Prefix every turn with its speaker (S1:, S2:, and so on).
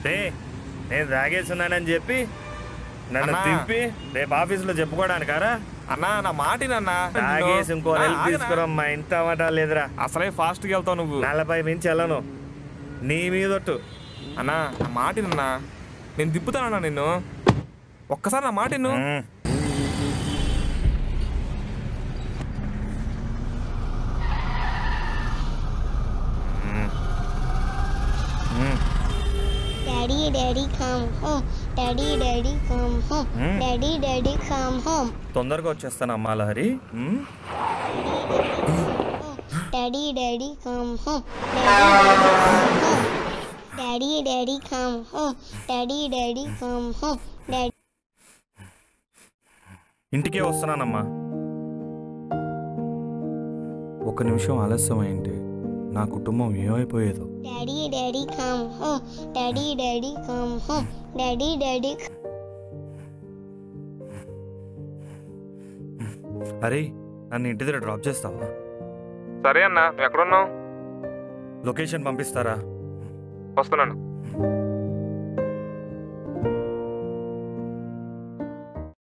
S1: రే నేను తాగేస్తున్నానని చెప్పి నన్ను
S2: అన్నా.
S1: తిప్పి రేపు ఆఫీసులో చెప్పుకోవడానికారా
S2: అన్నా నా మాటినన్నా
S1: తాగేసి ఇంకో నెల తీసుకురమ్మా ఇంత మాట లేదురా
S2: అసలే ఫాస్ట్గా వెళ్తావు నువ్వు
S1: నలభై మించి వెళ్ళను నీ మీదొట్టు
S2: అన్నా నా మాటినన్నా నేను దిప్పుతానన్నా నిన్ను ఒక్కసారి నా మాట విను.
S1: మ్మ్. మ్మ్. మ్మ్.
S3: Daddy, daddy, come home. Daddy, daddy, come home.
S1: Hmm?
S3: Daddy, daddy, come home.
S1: తొందరగా వచ్చేస్తానమ్మా లహరి మ్మ్?
S3: Daddy, daddy, come home. Daddy, daddy, come home. Daddy, daddy, come home. Daddy,
S1: ఇంటికే వస్తున్నానమ్మా
S4: ఒక నిమిషం ఆలస్యం అయింటే నా కుటుంబం ఏమైపోయేదో
S3: daddy, daddy, come home. Daddy, daddy, come home. Daddy, daddy,
S1: అరే నన్ను ఇంటి దగ్గర డ్రాప్ చేస్తావా
S2: సరే అన్నా నువ్వు ఎక్కడున్నావు
S1: లొకేషన్ పంపిస్తారా
S2: వస్తున్నాను